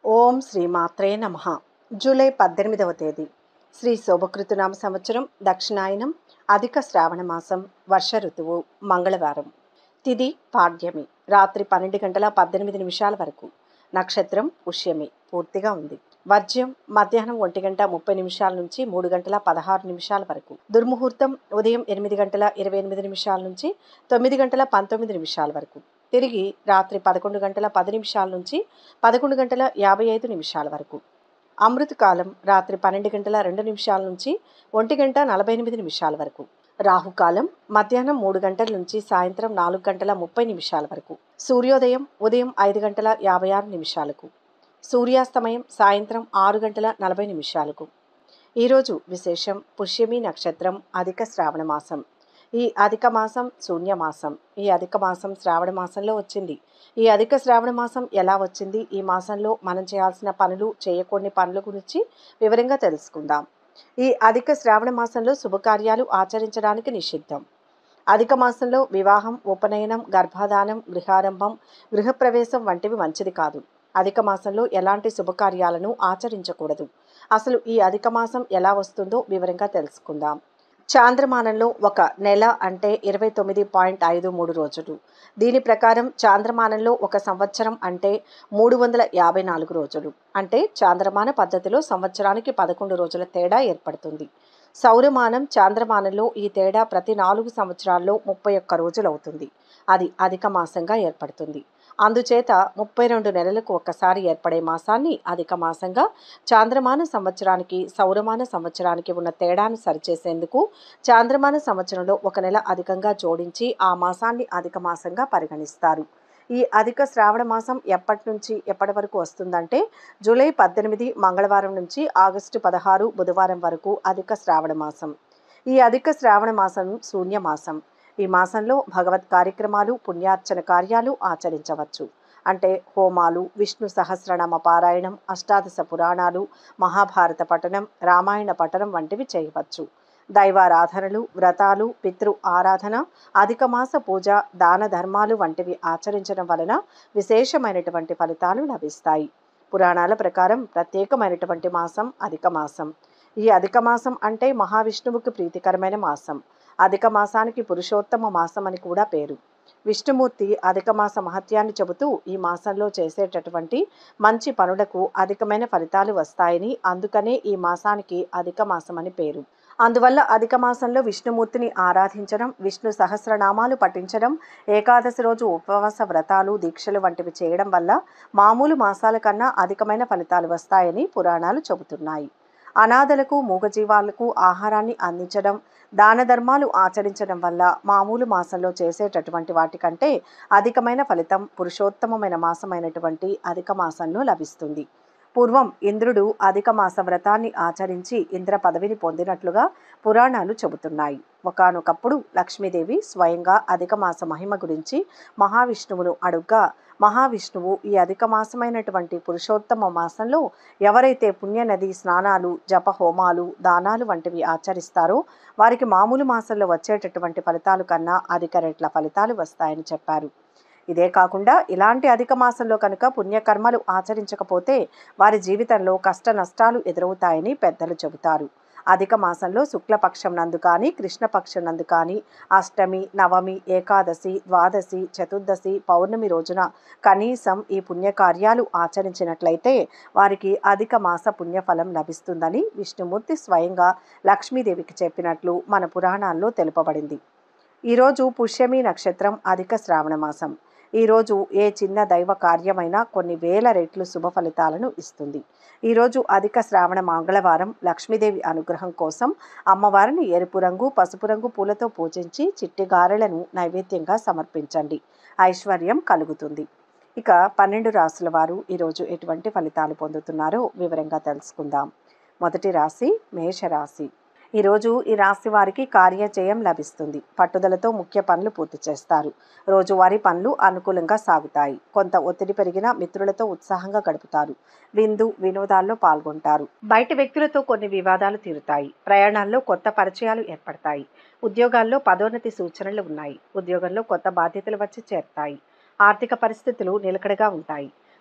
ఓం శ్రీ మాత్రే నమ జూలై పద్దెనిమిదవ తేదీ శ్రీ శోభకృతునామ సంవత్సరం దక్షిణాయనం అధిక శ్రావణ మాసం వర్ష ఋతువు మంగళవారం తిది పాడ్యమి రాత్రి పన్నెండు గంటల పద్దెనిమిది నిమిషాల వరకు నక్షత్రం పుష్యమి పూర్తిగా ఉంది వర్జ్యం మధ్యాహ్నం ఒంటి గంట ముప్పై నిమిషాల నుంచి మూడు గంటల పదహారు నిమిషాల వరకు దుర్ముహూర్తం ఉదయం ఎనిమిది గంటల ఇరవై ఎనిమిది నిమిషాల నుంచి తొమ్మిది గంటల పంతొమ్మిది నిమిషాల వరకు తిరిగి రాత్రి పదకొండు గంటల పది నిమిషాల నుంచి పదకొండు గంటల యాభై ఐదు నిమిషాల వరకు అమృత కాలం రాత్రి పన్నెండు గంటల రెండు నిమిషాల నుంచి ఒంటి గంట నలభై ఎనిమిది నిమిషాల వరకు రాహుకాలం మధ్యాహ్నం మూడు గంటల నుంచి సాయంత్రం నాలుగు గంటల ముప్పై నిమిషాల వరకు సూర్యోదయం ఉదయం ఐదు గంటల యాభై ఆరు నిమిషాలకు సూర్యాస్తమయం సాయంత్రం ఆరు గంటల నలభై నిమిషాలకు ఈరోజు విశేషం పుష్యమి నక్షత్రం అధిక శ్రావణ మాసం ఈ అధిక మాసం శూన్యమాసం ఈ అధిక మాసం శ్రావణ మాసంలో వచ్చింది ఈ అధిక శ్రావణ మాసం ఎలా వచ్చింది ఈ మాసంలో మనం చేయాల్సిన పనులు చేయకూడని పనుల గురించి వివరంగా తెలుసుకుందాం ఈ అధిక శ్రావణ మాసంలో శుభకార్యాలు ఆచరించడానికి నిషిద్ధం అధిక మాసంలో వివాహం ఉపనయనం గర్భాధానం గృహారంభం గృహప్రవేశం వంటివి మంచిది కాదు అధిక మాసంలో ఎలాంటి శుభకార్యాలను ఆచరించకూడదు అసలు ఈ అధిక మాసం ఎలా వస్తుందో వివరంగా తెలుసుకుందాం చాంద్రమానంలో ఒక నెల అంటే ఇరవై తొమ్మిది పాయింట్ ఐదు మూడు రోజులు దీని ప్రకారం చాంద్రమానంలో ఒక సంవత్సరం అంటే మూడు వందల యాభై నాలుగు రోజులు అంటే చాంద్రమాన పద్ధతిలో సంవత్సరానికి పదకొండు రోజుల తేడా ఏర్పడుతుంది సౌరమానం చాంద్రమానంలో ఈ తేడా ప్రతి నాలుగు సంవత్సరాల్లో ముప్పై ఒక్క రోజులు అవుతుంది అది అధిక మాసంగా ఏర్పడుతుంది అందుచేత ముప్పై రెండు నెలలకు ఒక్కసారి ఏర్పడే మాసాన్ని అధిక మాసంగా చాంద్రమాన సంవత్సరానికి సౌరమాన సంవత్సరానికి ఉన్న తేడాను సరిచేసేందుకు చాంద్రమాన సంవత్సరంలో ఒక నెల అధికంగా జోడించి ఆ మాసాన్ని అధిక మాసంగా పరిగణిస్తారు ఈ అధిక శ్రావణ మాసం ఎప్పటి నుంచి ఎప్పటి వరకు వస్తుందంటే జూలై పద్దెనిమిది మంగళవారం నుంచి ఆగస్టు పదహారు బుధవారం వరకు అధిక శ్రావణ మాసం ఈ అధిక శ్రావణ మాసం శూన్యమాసం ఈ మాసంలో భగవత్ కార్యక్రమాలు పుణ్యార్చన కార్యాలు ఆచరించవచ్చు అంటే హోమాలు విష్ణు సహస్రనామ పారాయణం అష్టాదశ పురాణాలు మహాభారత పఠనం రామాయణ పఠనం వంటివి చేయవచ్చు దైవారాధనలు వ్రతాలు పితృ ఆరాధన అధిక మాస పూజ దాన ధర్మాలు వంటివి ఆచరించడం వలన విశేషమైనటువంటి ఫలితాలు లభిస్తాయి పురాణాల ప్రకారం ప్రత్యేకమైనటువంటి మాసం అధిక మాసం ఈ అధిక మాసం అంటే మహావిష్ణువుకి ప్రీతికరమైన మాసం అధిక మాసానికి పురుషోత్తమ మాసం అని కూడా పేరు విష్ణుమూర్తి అధిక మాస మహత్యాన్ని చెబుతూ ఈ మాసంలో చేసేటటువంటి మంచి పనులకు అధికమైన ఫలితాలు వస్తాయని అందుకనే ఈ మాసానికి అధిక మాసం అని పేరు అందువల్ల అధిక మాసంలో విష్ణుమూర్తిని ఆరాధించడం విష్ణు సహస్రనామాలు పఠించడం ఏకాదశి రోజు ఉపవాస వ్రతాలు దీక్షలు వంటివి చేయడం వల్ల మామూలు మాసాల కన్నా అధికమైన ఫలితాలు వస్తాయని పురాణాలు చెబుతున్నాయి అనాథలకు మూగజీవాలకు ఆహారాన్ని అందించడం దాన ధర్మాలు ఆచరించడం వల్ల మామూలు మాసంలో చేసేటటువంటి వాటికంటే అధికమైన ఫలితం పురుషోత్తమమైన మాసమైనటువంటి అధిక మాసంలో లభిస్తుంది పూర్వం ఇంద్రుడు అధిక మాస వ్రతాన్ని ఆచరించి ఇంద్ర పదవిని పొందినట్లుగా పురాణాలు చెబుతున్నాయి ఒకనొకప్పుడు లక్ష్మీదేవి స్వయంగా అధిక మాస మహిమ గురించి మహావిష్ణువును అడుగ్గా మహావిష్ణువు ఈ అధిక మాసమైనటువంటి పురుషోత్తమ మాసంలో ఎవరైతే పుణ్యనది స్నానాలు జప హోమాలు దానాలు వంటివి ఆచరిస్తారో వారికి మామూలు మాసంలో వచ్చేటటువంటి ఫలితాలు కన్నా అధిక రెట్ల ఫలితాలు వస్తాయని చెప్పారు ఇదే కాకుండా ఇలాంటి అధిక మాసంలో కనుక పుణ్యకర్మలు ఆచరించకపోతే వారి జీవితంలో కష్ట నష్టాలు ఎదురవుతాయని పెద్దలు చెబుతారు అధిక మాసంలో శుక్లపక్షం నందు కానీ కృష్ణపక్షం నందు కానీ అష్టమి నవమి ఏకాదశి ద్వాదశి చతుర్దశి పౌర్ణమి రోజున కనీసం ఈ పుణ్యకార్యాలు ఆచరించినట్లయితే వారికి అధిక మాస పుణ్యఫలం లభిస్తుందని విష్ణుమూర్తి స్వయంగా లక్ష్మీదేవికి చెప్పినట్లు మన పురాణాల్లో తెలుపబడింది ఈరోజు పుష్యమి నక్షత్రం అధిక శ్రావణ మాసం ఈరోజు ఏ చిన్న దైవ కార్యమైనా కొన్ని వేల రెట్లు శుభ ఫలితాలను ఇస్తుంది ఈరోజు అధిక శ్రావణ మంగళవారం లక్ష్మీదేవి అనుగ్రహం కోసం అమ్మవారిని ఎరుపు రంగు పసుపు రంగు పూలతో పూజించి చిట్టి గారెలను నైవేద్యంగా సమర్పించండి ఐశ్వర్యం కలుగుతుంది ఇక పన్నెండు రాసుల వారు ఈరోజు ఎటువంటి ఫలితాలు పొందుతున్నారో వివరంగా తెలుసుకుందాం మొదటి రాశి మేషరాశి ఈరోజు ఈ రాశి వారికి కార్యజయం లభిస్తుంది పట్టుదలతో ముఖ్య పనులు పూర్తి చేస్తారు రోజువారీ పనులు అనుకూలంగా సాగుతాయి కొంత ఒత్తిడి పెరిగిన మిత్రులతో ఉత్సాహంగా గడుపుతారు విందు వినోదాల్లో పాల్గొంటారు బయట వ్యక్తులతో కొన్ని వివాదాలు తీరుతాయి ప్రయాణాల్లో కొత్త పరిచయాలు ఏర్పడతాయి ఉద్యోగాల్లో పదోన్నతి సూచనలు ఉన్నాయి ఉద్యోగంలో కొత్త బాధ్యతలు వచ్చి చేరుతాయి ఆర్థిక పరిస్థితులు నిలకడగా ఉంటాయి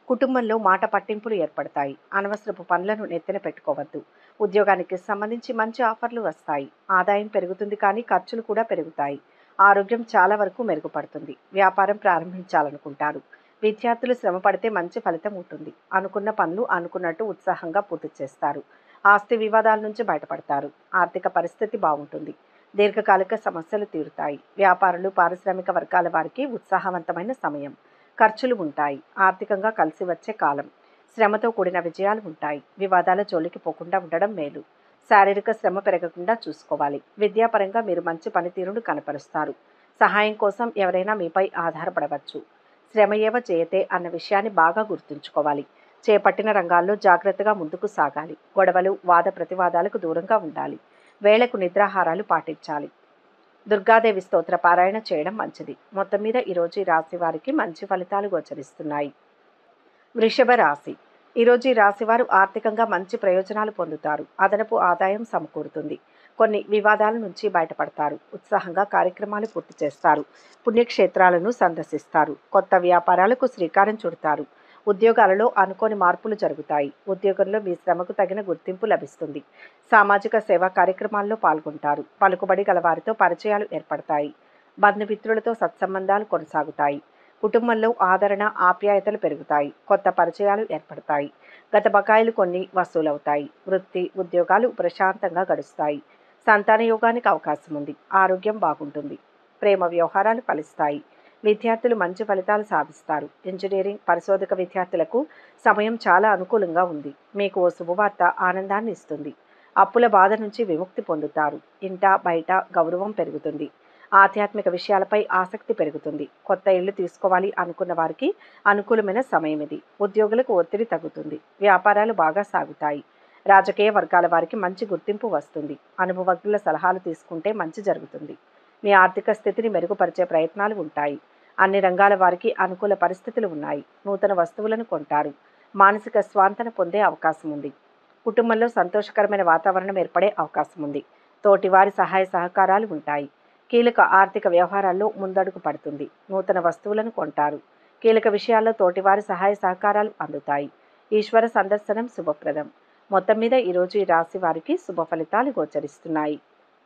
కుటుంబంలో మాట పట్టింపులు ఏర్పడతాయి అనవసరపు పనులను నెత్తిన పెట్టుకోవద్దు ఉద్యోగానికి సంబంధించి మంచి ఆఫర్లు వస్తాయి ఆదాయం పెరుగుతుంది కానీ ఖర్చులు కూడా పెరుగుతాయి ఆరోగ్యం చాలా వరకు మెరుగుపడుతుంది వ్యాపారం ప్రారంభించాలనుకుంటారు విద్యార్థులు శ్రమ పడితే మంచి ఫలితం ఉంటుంది అనుకున్న పనులు అనుకున్నట్టు ఉత్సాహంగా పూర్తి చేస్తారు ఆస్తి వివాదాల నుంచి బయటపడతారు ఆర్థిక పరిస్థితి బాగుంటుంది దీర్ఘకాలిక సమస్యలు తీరుతాయి వ్యాపారులు పారిశ్రామిక వర్గాల వారికి ఉత్సాహవంతమైన సమయం ఖర్చులు ఉంటాయి ఆర్థికంగా కలిసి వచ్చే కాలం శ్రమతో కూడిన విజయాలు ఉంటాయి వివాదాల జోలికి పోకుండా ఉండడం మేలు శారీరక శ్రమ పెరగకుండా చూసుకోవాలి విద్యాపరంగా మీరు మంచి పనితీరును కనపరుస్తారు సహాయం కోసం ఎవరైనా మీపై ఆధారపడవచ్చు శ్రమ ఏవ చేయతే అన్న విషయాన్ని బాగా గుర్తుంచుకోవాలి చేపట్టిన రంగాల్లో జాగ్రత్తగా ముందుకు సాగాలి గొడవలు వాద ప్రతివాదాలకు దూరంగా ఉండాలి వేళకు నిద్రాహారాలు పాటించాలి దుర్గాదేవి స్తోత్ర పారాయణ చేయడం మంచిది మొత్తం మీద ఈరోజు ఈ రాశి వారికి మంచి ఫలితాలు గోచరిస్తున్నాయి వృషభ రాశి ఈరోజు ఈ రాశి వారు ఆర్థికంగా మంచి ప్రయోజనాలు పొందుతారు అదనపు ఆదాయం సమకూరుతుంది కొన్ని వివాదాల నుంచి బయటపడతారు ఉత్సాహంగా కార్యక్రమాలు పూర్తి చేస్తారు పుణ్యక్షేత్రాలను సందర్శిస్తారు కొత్త వ్యాపారాలకు శ్రీకారం చుడతారు ఉద్యోగాలలో అనుకోని మార్పులు జరుగుతాయి ఉద్యోగంలో మీ శ్రమకు తగిన గుర్తింపు లభిస్తుంది సామాజిక సేవా కార్యక్రమాల్లో పాల్గొంటారు పలుకుబడి గల వారితో పరిచయాలు ఏర్పడతాయి బంధుమిత్రులతో సత్సంబంధాలు కొనసాగుతాయి కుటుంబంలో ఆదరణ ఆప్యాయతలు పెరుగుతాయి కొత్త పరిచయాలు ఏర్పడతాయి గత బకాయిలు కొన్ని వసూలవుతాయి వృత్తి ఉద్యోగాలు ప్రశాంతంగా గడుస్తాయి సంతాన యోగానికి అవకాశం ఉంది ఆరోగ్యం బాగుంటుంది ప్రేమ వ్యవహారాలు ఫలిస్తాయి విద్యార్థులు మంచి ఫలితాలు సాధిస్తారు ఇంజనీరింగ్ పరిశోధక విద్యార్థులకు సమయం చాలా అనుకూలంగా ఉంది మీకు ఓ శుభవార్త ఆనందాన్ని ఇస్తుంది అప్పుల బాధ నుంచి విముక్తి పొందుతారు ఇంట బయట గౌరవం పెరుగుతుంది ఆధ్యాత్మిక విషయాలపై ఆసక్తి పెరుగుతుంది కొత్త ఇల్లు తీసుకోవాలి అనుకున్న వారికి అనుకూలమైన సమయం ఇది ఉద్యోగులకు ఒత్తిడి తగ్గుతుంది వ్యాపారాలు బాగా సాగుతాయి రాజకీయ వర్గాల వారికి మంచి గుర్తింపు వస్తుంది అనుభవజ్ఞుల సలహాలు తీసుకుంటే మంచి జరుగుతుంది మీ ఆర్థిక స్థితిని మెరుగుపరిచే ప్రయత్నాలు ఉంటాయి అన్ని రంగాల వారికి అనుకూల పరిస్థితులు ఉన్నాయి నూతన వస్తువులను కొంటారు మానసిక స్వాంతన పొందే అవకాశం ఉంది కుటుంబంలో సంతోషకరమైన వాతావరణం ఏర్పడే అవకాశం ఉంది తోటివారి సహాయ సహకారాలు ఉంటాయి కీలక ఆర్థిక వ్యవహారాల్లో ముందడుగు పడుతుంది నూతన వస్తువులను కొంటారు కీలక విషయాల్లో తోటివారి సహాయ సహకారాలు అందుతాయి ఈశ్వర సందర్శనం శుభప్రదం మొత్తం మీద ఈరోజు ఈ రాశి వారికి శుభ ఫలితాలు గోచరిస్తున్నాయి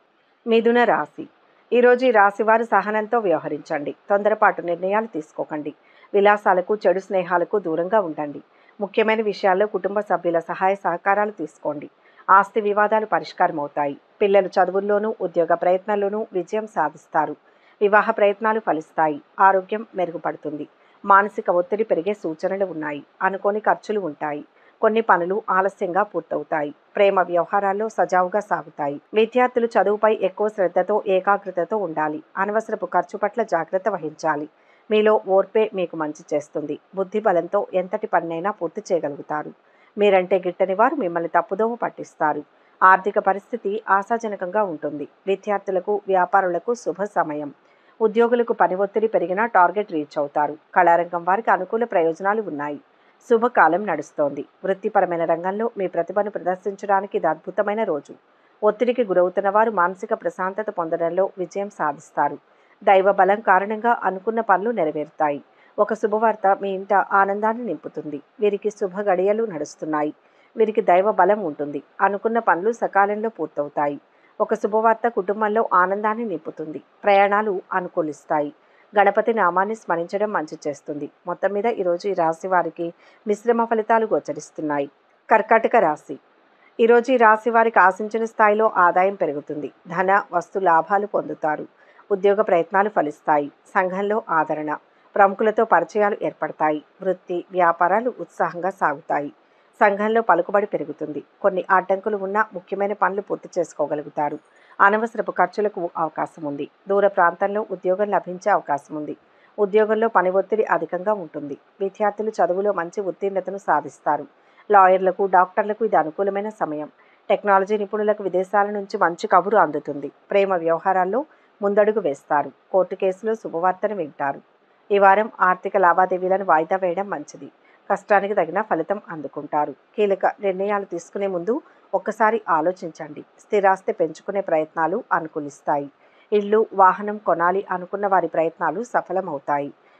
మిథున రాశి ఈరోజు ఈ రాశి వారు సహనంతో వ్యవహరించండి తొందరపాటు నిర్ణయాలు తీసుకోకండి విలాసాలకు చెడు స్నేహాలకు దూరంగా ఉండండి ముఖ్యమైన విషయాల్లో కుటుంబ సభ్యుల సహాయ సహకారాలు తీసుకోండి ఆస్తి వివాదాలు పరిష్కారం అవుతాయి పిల్లలు చదువుల్లోనూ ఉద్యోగ ప్రయత్నాల్లోనూ విజయం సాధిస్తారు వివాహ ప్రయత్నాలు ఫలిస్తాయి ఆరోగ్యం మెరుగుపడుతుంది మానసిక ఒత్తిడి పెరిగే సూచనలు ఉన్నాయి అనుకోని ఖర్చులు ఉంటాయి కొన్ని పనులు ఆలస్యంగా పూర్తవుతాయి ప్రేమ వ్యవహారాల్లో సజావుగా సాగుతాయి విద్యార్థులు చదువుపై ఎక్కువ శ్రద్ధతో ఏకాగ్రతతో ఉండాలి అనవసరపు ఖర్చు పట్ల జాగ్రత్త వహించాలి మీలో ఓర్పే మీకు మంచి చేస్తుంది బుద్ధి బలంతో ఎంతటి పన్నైనా పూర్తి చేయగలుగుతారు మీరంటే గిట్టని వారు మిమ్మల్ని తప్పుదోవ పట్టిస్తారు ఆర్థిక పరిస్థితి ఆశాజనకంగా ఉంటుంది విద్యార్థులకు వ్యాపారులకు శుభ సమయం ఉద్యోగులకు పని ఒత్తిడి పెరిగినా టార్గెట్ రీచ్ అవుతారు కళారంగం వారికి అనుకూల ప్రయోజనాలు ఉన్నాయి శుభకాలం నడుస్తోంది వృత్తిపరమైన రంగంలో మీ ప్రతిభను ప్రదర్శించడానికి ఇది అద్భుతమైన రోజు ఒత్తిడికి గురవుతున్న వారు మానసిక ప్రశాంతత పొందడంలో విజయం సాధిస్తారు దైవ బలం కారణంగా అనుకున్న పనులు నెరవేరుతాయి ఒక శుభవార్త మీ ఇంట ఆనందాన్ని నింపుతుంది వీరికి శుభ గడియలు నడుస్తున్నాయి వీరికి దైవ బలం ఉంటుంది అనుకున్న పనులు సకాలంలో పూర్తవుతాయి ఒక శుభవార్త కుటుంబంలో ఆనందాన్ని నింపుతుంది ప్రయాణాలు అనుకూలిస్తాయి గణపతి నామాన్ని స్మరించడం మంచి చేస్తుంది మొత్తం మీద ఈరోజు ఈ రాశి వారికి మిశ్రమ ఫలితాలు గోచరిస్తున్నాయి కర్కాటక రాశి ఈరోజు ఈ రాశి వారికి ఆశించిన స్థాయిలో ఆదాయం పెరుగుతుంది ధన వస్తు లాభాలు పొందుతారు ఉద్యోగ ప్రయత్నాలు ఫలిస్తాయి సంఘంలో ఆదరణ ప్రముఖులతో పరిచయాలు ఏర్పడతాయి వృత్తి వ్యాపారాలు ఉత్సాహంగా సాగుతాయి సంఘంలో పలుకుబడి పెరుగుతుంది కొన్ని అడ్డంకులు ఉన్న ముఖ్యమైన పనులు పూర్తి చేసుకోగలుగుతారు అనవసరపు ఖర్చులకు అవకాశం ఉంది దూర ప్రాంతంలో ఉద్యోగం లభించే అవకాశం ఉంది ఉద్యోగంలో పని ఒత్తిడి అధికంగా ఉంటుంది విద్యార్థులు చదువులో మంచి ఉత్తీర్ణతను సాధిస్తారు లాయర్లకు డాక్టర్లకు ఇది అనుకూలమైన సమయం టెక్నాలజీ నిపుణులకు విదేశాల నుంచి మంచి కబురు అందుతుంది ప్రేమ వ్యవహారాల్లో ముందడుగు వేస్తారు కోర్టు కేసులో శుభవార్తను వింటారు ఈ వారం ఆర్థిక లావాదేవీలను వాయిదా వేయడం మంచిది కష్టానికి తగిన ఫలితం అందుకుంటారు కీలక నిర్ణయాలు తీసుకునే ముందు ఒక్కసారి ఆలోచించండి స్థిరాస్తి పెంచుకునే ప్రయత్నాలు అనుకూలిస్తాయి ఇల్లు వాహనం కొనాలి అనుకున్న వారి ప్రయత్నాలు సఫలమవుతాయి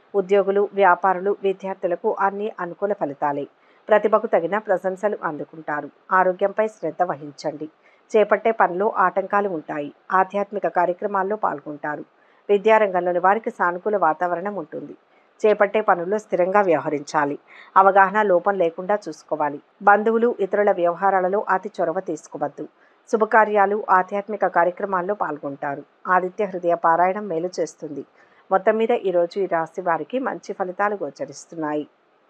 ఉద్యోగులు వ్యాపారులు విద్యార్థులకు అన్ని అనుకూల ఫలితాలే ప్రతిభకు తగిన ప్రశంసలు అందుకుంటారు ఆరోగ్యంపై శ్రద్ధ వహించండి చేపట్టే పనులు ఆటంకాలు ఉంటాయి ఆధ్యాత్మిక కార్యక్రమాల్లో పాల్గొంటారు విద్యారంగంలోని వారికి సానుకూల వాతావరణం ఉంటుంది చేపట్టే పనుల్లో స్థిరంగా వ్యవహరించాలి అవగాహన లోపం లేకుండా చూసుకోవాలి బంధువులు ఇతరుల వ్యవహారాలలో అతి చొరవ తీసుకోవద్దు శుభకార్యాలు ఆధ్యాత్మిక కార్యక్రమాల్లో పాల్గొంటారు ఆదిత్య హృదయ పారాయణం మేలు చేస్తుంది మొత్తం మీద ఈరోజు ఈ రాశి వారికి మంచి ఫలితాలు గోచరిస్తున్నాయి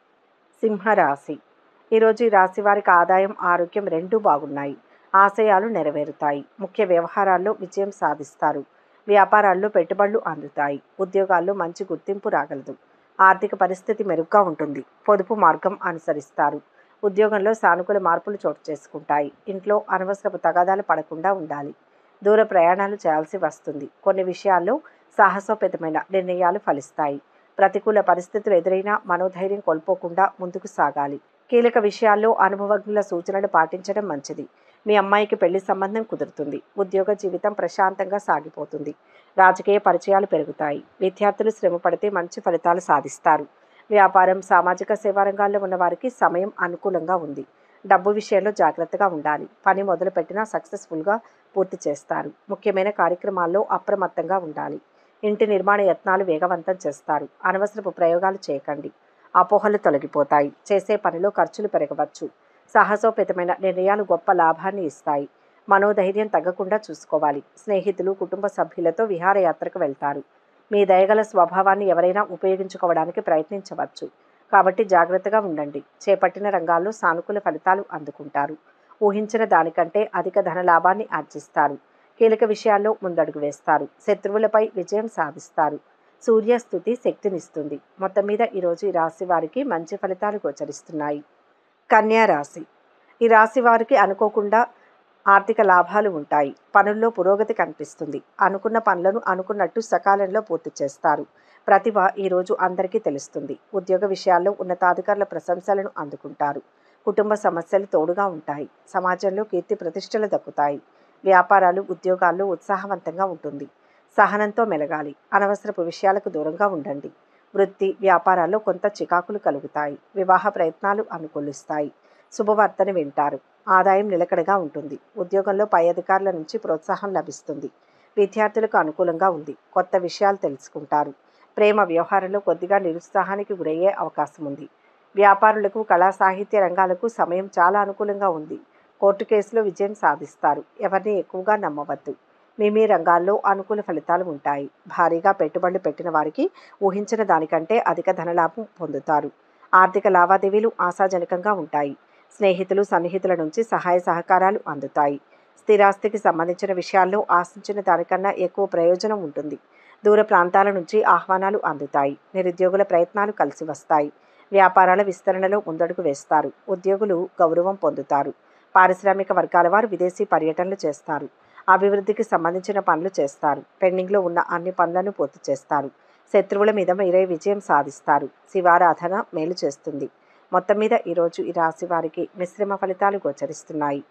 సింహరాశి ఈరోజు ఈ రాశి వారికి ఆదాయం ఆరోగ్యం రెండూ బాగున్నాయి ఆశయాలు నెరవేరుతాయి ముఖ్య వ్యవహారాల్లో విజయం సాధిస్తారు వ్యాపారాల్లో పెట్టుబడులు అందుతాయి ఉద్యోగాల్లో మంచి గుర్తింపు రాగలదు ఆర్థిక పరిస్థితి మెరుగ్గా ఉంటుంది పొదుపు మార్గం అనుసరిస్తారు ఉద్యోగంలో సానుకూల మార్పులు చోటు చేసుకుంటాయి ఇంట్లో అనవసరపు తగాదాలు పడకుండా ఉండాలి దూర ప్రయాణాలు చేయాల్సి వస్తుంది కొన్ని విషయాల్లో సాహసోపేతమైన నిర్ణయాలు ఫలిస్తాయి ప్రతికూల పరిస్థితులు ఎదురైనా మనోధైర్యం కోల్పోకుండా ముందుకు సాగాలి కీలక విషయాల్లో అనుభవజ్ఞుల సూచనలు పాటించడం మంచిది మీ అమ్మాయికి పెళ్లి సంబంధం కుదురుతుంది ఉద్యోగ జీవితం ప్రశాంతంగా సాగిపోతుంది రాజకీయ పరిచయాలు పెరుగుతాయి విద్యార్థులు శ్రమ పడితే మంచి ఫలితాలు సాధిస్తారు వ్యాపారం సామాజిక సేవా రంగాల్లో ఉన్న వారికి సమయం అనుకూలంగా ఉంది డబ్బు విషయంలో జాగ్రత్తగా ఉండాలి పని మొదలుపెట్టినా సక్సెస్ఫుల్గా పూర్తి చేస్తారు ముఖ్యమైన కార్యక్రమాల్లో అప్రమత్తంగా ఉండాలి ఇంటి నిర్మాణ యత్నాలు వేగవంతం చేస్తారు అనవసరపు ప్రయోగాలు చేయకండి అపోహలు తొలగిపోతాయి చేసే పనిలో ఖర్చులు పెరగవచ్చు సాహసోపేతమైన నిర్ణయాలు గొప్ప లాభాన్ని ఇస్తాయి మనోధైర్యం తగ్గకుండా చూసుకోవాలి స్నేహితులు కుటుంబ సభ్యులతో విహారయాత్రకు వెళ్తారు మీ దయగల స్వభావాన్ని ఎవరైనా ఉపయోగించుకోవడానికి ప్రయత్నించవచ్చు కాబట్టి జాగ్రత్తగా ఉండండి చేపట్టిన రంగాల్లో సానుకూల ఫలితాలు అందుకుంటారు ఊహించిన దానికంటే అధిక ధన లాభాన్ని ఆర్జిస్తారు కీలక విషయాల్లో ముందడుగు వేస్తారు శత్రువులపై విజయం సాధిస్తారు సూర్యస్థుతి శక్తినిస్తుంది మొత్తం మీద ఈరోజు ఈ రాశి వారికి మంచి ఫలితాలు గోచరిస్తున్నాయి కన్యా రాశి ఈ రాశి వారికి అనుకోకుండా ఆర్థిక లాభాలు ఉంటాయి పనుల్లో పురోగతి కనిపిస్తుంది అనుకున్న పనులను అనుకున్నట్టు సకాలంలో పూర్తి చేస్తారు ప్రతిభ ఈరోజు అందరికీ తెలుస్తుంది ఉద్యోగ విషయాల్లో ఉన్నతాధికారుల ప్రశంసలను అందుకుంటారు కుటుంబ సమస్యలు తోడుగా ఉంటాయి సమాజంలో కీర్తి ప్రతిష్టలు దక్కుతాయి వ్యాపారాలు ఉద్యోగాల్లో ఉత్సాహవంతంగా ఉంటుంది సహనంతో మెలగాలి అనవసరపు విషయాలకు దూరంగా ఉండండి వృత్తి వ్యాపారాల్లో కొంత చికాకులు కలుగుతాయి వివాహ ప్రయత్నాలు అనుకూలిస్తాయి శుభవార్తని వింటారు ఆదాయం నిలకడగా ఉంటుంది ఉద్యోగంలో పై అధికారుల నుంచి ప్రోత్సాహం లభిస్తుంది విద్యార్థులకు అనుకూలంగా ఉంది కొత్త విషయాలు తెలుసుకుంటారు ప్రేమ వ్యవహారంలో కొద్దిగా నిరుత్సాహానికి గురయ్యే అవకాశం ఉంది వ్యాపారులకు కళా సాహిత్య రంగాలకు సమయం చాలా అనుకూలంగా ఉంది కోర్టు కేసులో విజయం సాధిస్తారు ఎవరిని ఎక్కువగా నమ్మవద్దు మీ మీ రంగాల్లో అనుకూల ఫలితాలు ఉంటాయి భారీగా పెట్టుబడులు పెట్టిన వారికి ఊహించిన దానికంటే అధిక ధనలాభం పొందుతారు ఆర్థిక లావాదేవీలు ఆశాజనకంగా ఉంటాయి స్నేహితులు సన్నిహితుల నుంచి సహాయ సహకారాలు అందుతాయి స్థిరాస్తికి సంబంధించిన విషయాల్లో ఆశించిన దానికన్నా ఎక్కువ ప్రయోజనం ఉంటుంది దూర ప్రాంతాల నుంచి ఆహ్వానాలు అందుతాయి నిరుద్యోగుల ప్రయత్నాలు కలిసి వస్తాయి వ్యాపారాల విస్తరణలో ముందడుగు వేస్తారు ఉద్యోగులు గౌరవం పొందుతారు పారిశ్రామిక వర్గాల వారు విదేశీ పర్యటనలు చేస్తారు అభివృద్ధికి సంబంధించిన పనులు చేస్తారు పెండింగ్లో ఉన్న అన్ని పనులను పూర్తి చేస్తారు శత్రువుల మీద మీరే విజయం సాధిస్తారు శివారాధన మేలు చేస్తుంది మొత్తం మీద ఈరోజు ఈ రాశి వారికి మిశ్రమ ఫలితాలు గోచరిస్తున్నాయి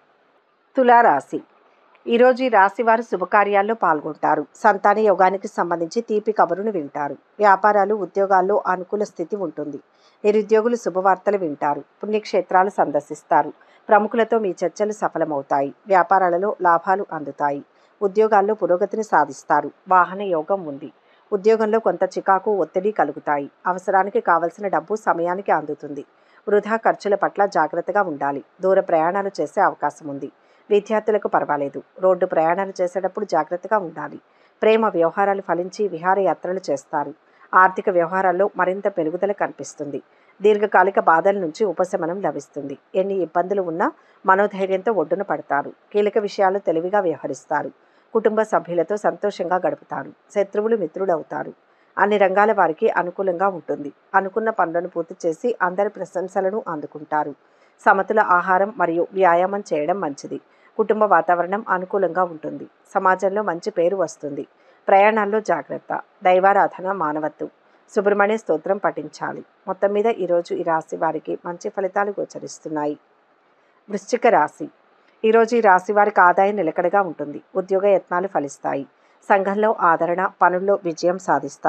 తులారాశి ఈరోజు ఈ రాశి వారు శుభకార్యాల్లో పాల్గొంటారు సంతాన యోగానికి సంబంధించి తీపి కబురును వింటారు వ్యాపారాలు ఉద్యోగాల్లో అనుకూల స్థితి ఉంటుంది నిరుద్యోగులు శుభవార్తలు వింటారు పుణ్యక్షేత్రాలు సందర్శిస్తారు ప్రముఖులతో మీ చర్చలు సఫలమవుతాయి వ్యాపారాలలో లాభాలు అందుతాయి ఉద్యోగాల్లో పురోగతిని సాధిస్తారు వాహన యోగం ఉంది ఉద్యోగంలో కొంత చికాకు ఒత్తిడి కలుగుతాయి అవసరానికి కావలసిన డబ్బు సమయానికి అందుతుంది వృధా ఖర్చుల పట్ల జాగ్రత్తగా ఉండాలి దూర ప్రయాణాలు చేసే అవకాశం ఉంది విద్యార్థులకు పర్వాలేదు రోడ్డు ప్రయాణాలు చేసేటప్పుడు జాగ్రత్తగా ఉండాలి ప్రేమ వ్యవహారాలు ఫలించి విహారయాత్రలు చేస్తారు ఆర్థిక వ్యవహారాల్లో మరింత పెరుగుదల కనిపిస్తుంది దీర్ఘకాలిక బాధల నుంచి ఉపశమనం లభిస్తుంది ఎన్ని ఇబ్బందులు ఉన్నా మనోధైర్యంతో ఒడ్డున పడతారు కీలక విషయాలు తెలివిగా వ్యవహరిస్తారు కుటుంబ సభ్యులతో సంతోషంగా గడుపుతారు శత్రువులు మిత్రుడవుతారు అన్ని రంగాల వారికి అనుకూలంగా ఉంటుంది అనుకున్న పనులను పూర్తి చేసి అందరి ప్రశంసలను అందుకుంటారు సమతుల ఆహారం మరియు వ్యాయామం చేయడం మంచిది కుటుంబ వాతావరణం అనుకూలంగా ఉంటుంది సమాజంలో మంచి పేరు వస్తుంది ప్రయాణాల్లో జాగ్రత్త దైవారాధన మానవత్వం సుబ్రహ్మణ్య స్తోత్రం పఠించాలి మొత్తం మీద ఈరోజు ఈ రాశి వారికి మంచి ఫలితాలు గోచరిస్తున్నాయి వృశ్చిక రాశి ఈరోజు ఈ రాశి వారికి ఆదాయం నిలకడగా ఉంటుంది ఉద్యోగ యత్నాలు ఫలిస్తాయి సంఘంలో ఆదరణ పనుల్లో విజయం సాధిస్తారు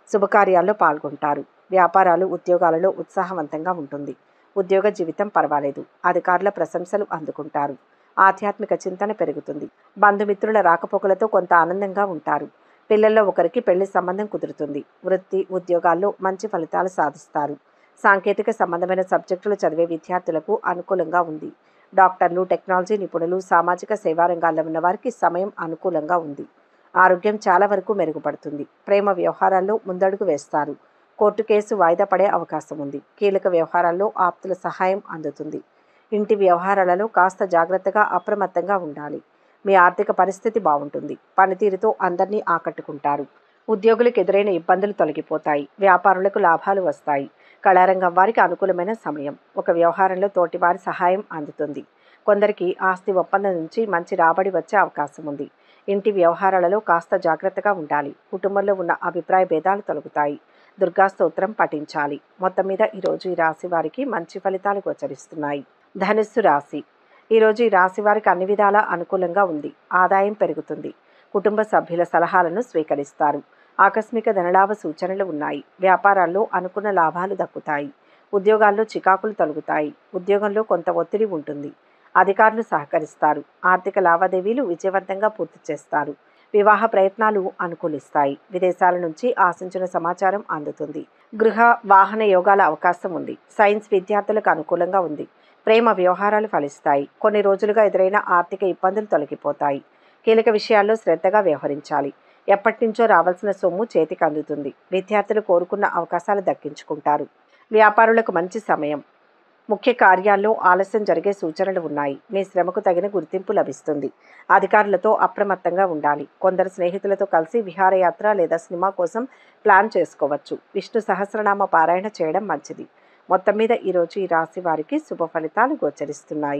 శుభకార్యాల్లో పాల్గొంటారు వ్యాపారాలు ఉద్యోగాలలో ఉత్సాహవంతంగా ఉంటుంది ఉద్యోగ జీవితం పర్వాలేదు అధికారుల ప్రశంసలు అందుకుంటారు ఆధ్యాత్మిక చింతన పెరుగుతుంది బంధుమిత్రుల రాకపోకలతో కొంత ఆనందంగా ఉంటారు పిల్లల్లో ఒకరికి పెళ్లి సంబంధం కుదురుతుంది వృత్తి ఉద్యోగాల్లో మంచి ఫలితాలు సాధిస్తారు సాంకేతిక సంబంధమైన సబ్జెక్టులు చదివే విద్యార్థులకు అనుకూలంగా ఉంది డాక్టర్లు టెక్నాలజీ నిపుణులు సామాజిక సేవా రంగాల్లో ఉన్న వారికి సమయం అనుకూలంగా ఉంది ఆరోగ్యం చాలా వరకు మెరుగుపడుతుంది ప్రేమ వ్యవహారాల్లో ముందడుగు వేస్తారు కోర్టు కేసు వాయిదా పడే అవకాశం ఉంది కీలక వ్యవహారాల్లో ఆప్తుల సహాయం అందుతుంది ఇంటి వ్యవహారాలలో కాస్త జాగ్రత్తగా అప్రమత్తంగా ఉండాలి మీ ఆర్థిక పరిస్థితి బాగుంటుంది పనితీరుతో అందరినీ ఆకట్టుకుంటారు ఉద్యోగులకు ఎదురైన ఇబ్బందులు తొలగిపోతాయి వ్యాపారులకు లాభాలు వస్తాయి కళారంగం వారికి అనుకూలమైన సమయం ఒక వ్యవహారంలో తోటివారి సహాయం అందుతుంది కొందరికి ఆస్తి ఒప్పందం నుంచి మంచి రాబడి వచ్చే అవకాశం ఉంది ఇంటి వ్యవహారాలలో కాస్త జాగ్రత్తగా ఉండాలి కుటుంబంలో ఉన్న అభిప్రాయ భేదాలు తొలగుతాయి దుర్గా స్తోత్రం పఠించాలి మొత్తం మీద ఈరోజు ఈ రాశి వారికి మంచి ఫలితాలు గోచరిస్తున్నాయి ధనుస్సు రాశి ఈరోజు ఈ రాశి వారికి అన్ని విధాలా అనుకూలంగా ఉంది ఆదాయం పెరుగుతుంది కుటుంబ సభ్యుల సలహాలను స్వీకరిస్తారు ఆకస్మిక ధనలాభ సూచనలు ఉన్నాయి వ్యాపారాల్లో అనుకున్న లాభాలు దక్కుతాయి ఉద్యోగాల్లో చికాకులు తొలగుతాయి ఉద్యోగంలో కొంత ఒత్తిడి ఉంటుంది అధికారులు సహకరిస్తారు ఆర్థిక లావాదేవీలు విజయవంతంగా పూర్తి చేస్తారు వివాహ ప్రయత్నాలు అనుకూలిస్తాయి విదేశాల నుంచి ఆశించిన సమాచారం అందుతుంది గృహ వాహన యోగాల అవకాశం ఉంది సైన్స్ విద్యార్థులకు అనుకూలంగా ఉంది ప్రేమ వ్యవహారాలు ఫలిస్తాయి కొన్ని రోజులుగా ఎదురైన ఆర్థిక ఇబ్బందులు తొలగిపోతాయి కీలక విషయాల్లో శ్రద్ధగా వ్యవహరించాలి ఎప్పటి నుంచో రావాల్సిన సొమ్ము చేతికి అందుతుంది విద్యార్థులు కోరుకున్న అవకాశాలు దక్కించుకుంటారు వ్యాపారులకు మంచి సమయం ముఖ్య కార్యాల్లో ఆలస్యం జరిగే సూచనలు ఉన్నాయి మీ శ్రమకు తగిన గుర్తింపు లభిస్తుంది అధికారులతో అప్రమత్తంగా ఉండాలి కొందరు స్నేహితులతో కలిసి విహారయాత్ర లేదా సినిమా కోసం ప్లాన్ చేసుకోవచ్చు విష్ణు సహస్రనామ పారాయణ చేయడం మంచిది మొత్తం మీద ఈరోజు ఈ రాశి వారికి శుభ ఫలితాలు గోచరిస్తున్నాయి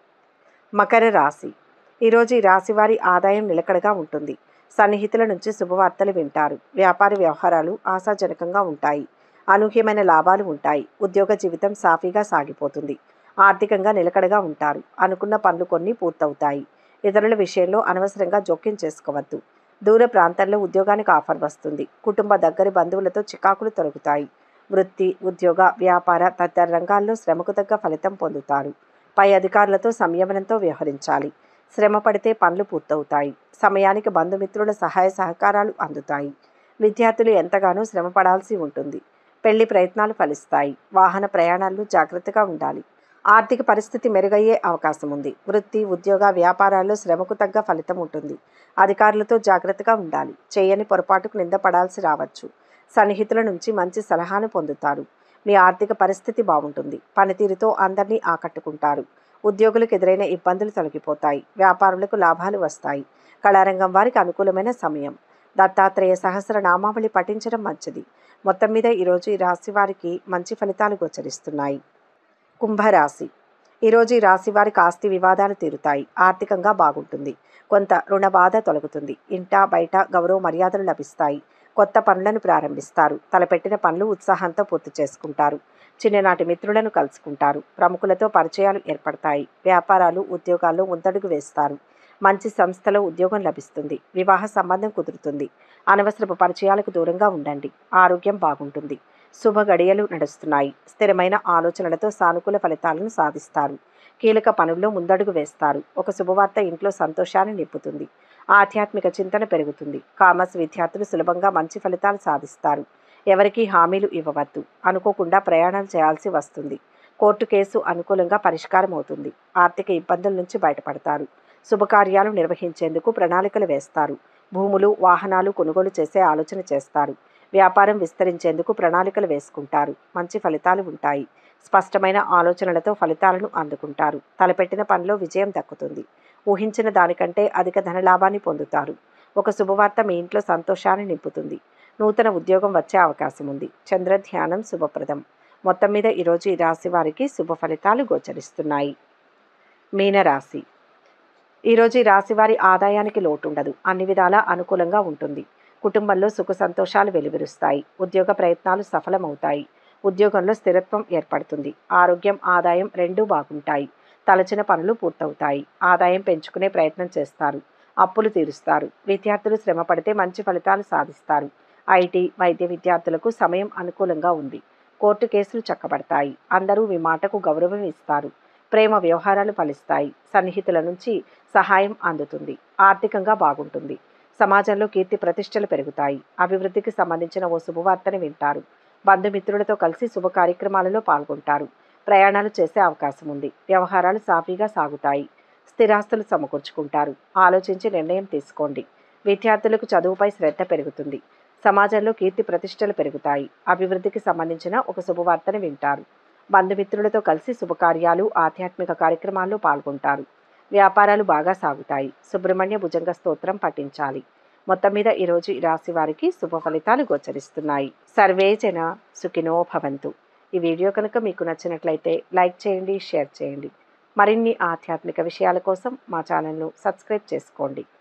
మకర రాశి ఈరోజు ఈ రాశి వారి ఆదాయం నిలకడగా ఉంటుంది సన్నిహితుల నుంచి శుభవార్తలు వింటారు వ్యాపార వ్యవహారాలు ఆశాజనకంగా ఉంటాయి అనూహ్యమైన లాభాలు ఉంటాయి ఉద్యోగ జీవితం సాఫీగా సాగిపోతుంది ఆర్థికంగా నిలకడగా ఉంటారు అనుకున్న పనులు కొన్ని పూర్తవుతాయి ఇతరుల విషయంలో అనవసరంగా జోక్యం చేసుకోవద్దు దూర ప్రాంతాల్లో ఉద్యోగానికి ఆఫర్ వస్తుంది కుటుంబ దగ్గరి బంధువులతో చికాకులు తొలగుతాయి వృత్తి ఉద్యోగ వ్యాపార తదితర రంగాల్లో శ్రమకు తగ్గ ఫలితం పొందుతారు పై అధికారులతో సంయమనంతో వ్యవహరించాలి శ్రమ పడితే పనులు పూర్తవుతాయి సమయానికి బంధుమిత్రుల సహాయ సహకారాలు అందుతాయి విద్యార్థులు ఎంతగానో శ్రమ పడాల్సి ఉంటుంది పెళ్లి ప్రయత్నాలు ఫలిస్తాయి వాహన ప్రయాణాల్లో జాగ్రత్తగా ఉండాలి ఆర్థిక పరిస్థితి మెరుగయ్యే అవకాశం ఉంది వృత్తి ఉద్యోగ వ్యాపారాల్లో శ్రమకు తగ్గ ఫలితం ఉంటుంది అధికారులతో జాగ్రత్తగా ఉండాలి చేయని పొరపాటుకు నింద పడాల్సి రావచ్చు సన్నిహితుల నుంచి మంచి సలహాను పొందుతారు మీ ఆర్థిక పరిస్థితి బాగుంటుంది పనితీరుతో అందరినీ ఆకట్టుకుంటారు ఉద్యోగులకు ఎదురైన ఇబ్బందులు తొలగిపోతాయి వ్యాపారులకు లాభాలు వస్తాయి కళారంగం వారికి అనుకూలమైన సమయం దత్తాత్రేయ సహస్ర నామావళి పఠించడం మంచిది మొత్తం మీద ఈరోజు ఈ రాశి వారికి మంచి ఫలితాలు గోచరిస్తున్నాయి కుంభరాశి ఈరోజు ఈ రాశి వారికి ఆస్తి వివాదాలు తీరుతాయి ఆర్థికంగా బాగుంటుంది కొంత రుణ బాధ తొలగుతుంది ఇంట బయట గౌరవ మర్యాదలు లభిస్తాయి కొత్త పనులను ప్రారంభిస్తారు తలపెట్టిన పనులు ఉత్సాహంతో పూర్తి చేసుకుంటారు చిన్ననాటి మిత్రులను కలుసుకుంటారు ప్రముఖులతో పరిచయాలు ఏర్పడతాయి వ్యాపారాలు ఉద్యోగాల్లో ముందడుగు వేస్తారు మంచి సంస్థలో ఉద్యోగం లభిస్తుంది వివాహ సంబంధం కుదురుతుంది అనవసరపు పరిచయాలకు దూరంగా ఉండండి ఆరోగ్యం బాగుంటుంది శుభ గడియలు నడుస్తున్నాయి స్థిరమైన ఆలోచనలతో సానుకూల ఫలితాలను సాధిస్తారు కీలక పనుల్లో ముందడుగు వేస్తారు ఒక శుభవార్త ఇంట్లో సంతోషాన్ని నింపుతుంది ఆధ్యాత్మిక చింతన పెరుగుతుంది కామర్స్ విద్యార్థులు సులభంగా మంచి ఫలితాలు సాధిస్తారు ఎవరికీ హామీలు ఇవ్వవద్దు అనుకోకుండా ప్రయాణాలు చేయాల్సి వస్తుంది కోర్టు కేసు అనుకూలంగా పరిష్కారం అవుతుంది ఆర్థిక ఇబ్బందుల నుంచి బయటపడతారు శుభకార్యాలు నిర్వహించేందుకు ప్రణాళికలు వేస్తారు భూములు వాహనాలు కొనుగోలు చేసే ఆలోచన చేస్తారు వ్యాపారం విస్తరించేందుకు ప్రణాళికలు వేసుకుంటారు మంచి ఫలితాలు ఉంటాయి స్పష్టమైన ఆలోచనలతో ఫలితాలను అందుకుంటారు తలపెట్టిన పనిలో విజయం దక్కుతుంది ఊహించిన దానికంటే అధిక ధనలాభాన్ని పొందుతారు ఒక శుభవార్త మీ ఇంట్లో సంతోషాన్ని నింపుతుంది నూతన ఉద్యోగం వచ్చే అవకాశం ఉంది చంద్ర ధ్యానం శుభప్రదం మొత్తం మీద ఈరోజు ఈ రాశి వారికి శుభ ఫలితాలు గోచరిస్తున్నాయి మీనరాశి ఈరోజు ఈ రాశి వారి ఆదాయానికి లోటు ఉండదు అన్ని విధాలా అనుకూలంగా ఉంటుంది కుటుంబంలో సుఖ సంతోషాలు వెలువరుస్తాయి ఉద్యోగ ప్రయత్నాలు సఫలమవుతాయి ఉద్యోగంలో స్థిరత్వం ఏర్పడుతుంది ఆరోగ్యం ఆదాయం రెండూ బాగుంటాయి తలచిన పనులు పూర్తవుతాయి ఆదాయం పెంచుకునే ప్రయత్నం చేస్తారు అప్పులు తీరుస్తారు విద్యార్థులు శ్రమ పడితే మంచి ఫలితాలు సాధిస్తారు ఐటీ వైద్య విద్యార్థులకు సమయం అనుకూలంగా ఉంది కోర్టు కేసులు చక్కబడతాయి అందరూ మీ మాటకు గౌరవం ఇస్తారు ప్రేమ వ్యవహారాలు ఫలిస్తాయి సన్నిహితుల నుంచి సహాయం అందుతుంది ఆర్థికంగా బాగుంటుంది సమాజంలో కీర్తి ప్రతిష్టలు పెరుగుతాయి అభివృద్ధికి సంబంధించిన ఓ శుభవార్తని వింటారు బంధుమిత్రులతో కలిసి శుభ కార్యక్రమాలలో పాల్గొంటారు ప్రయాణాలు చేసే అవకాశం ఉంది వ్యవహారాలు సాఫీగా సాగుతాయి స్థిరాస్తులు సమకూర్చుకుంటారు ఆలోచించి నిర్ణయం తీసుకోండి విద్యార్థులకు చదువుపై శ్రద్ధ పెరుగుతుంది సమాజంలో కీర్తి ప్రతిష్టలు పెరుగుతాయి అభివృద్ధికి సంబంధించిన ఒక శుభవార్తని వింటారు బంధుమిత్రులతో కలిసి శుభకార్యాలు ఆధ్యాత్మిక కార్యక్రమాల్లో పాల్గొంటారు వ్యాపారాలు బాగా సాగుతాయి సుబ్రహ్మణ్య భుజంగ స్తోత్రం పఠించాలి మొత్తం మీద ఈరోజు ఈ రాశి వారికి శుభ ఫలితాలు గోచరిస్తున్నాయి సర్వే జన సుఖినో భవంతు ఈ వీడియో కనుక మీకు నచ్చినట్లయితే లైక్ చేయండి షేర్ చేయండి మరిన్ని ఆధ్యాత్మిక విషయాల కోసం మా ఛానల్ను సబ్స్క్రైబ్ చేసుకోండి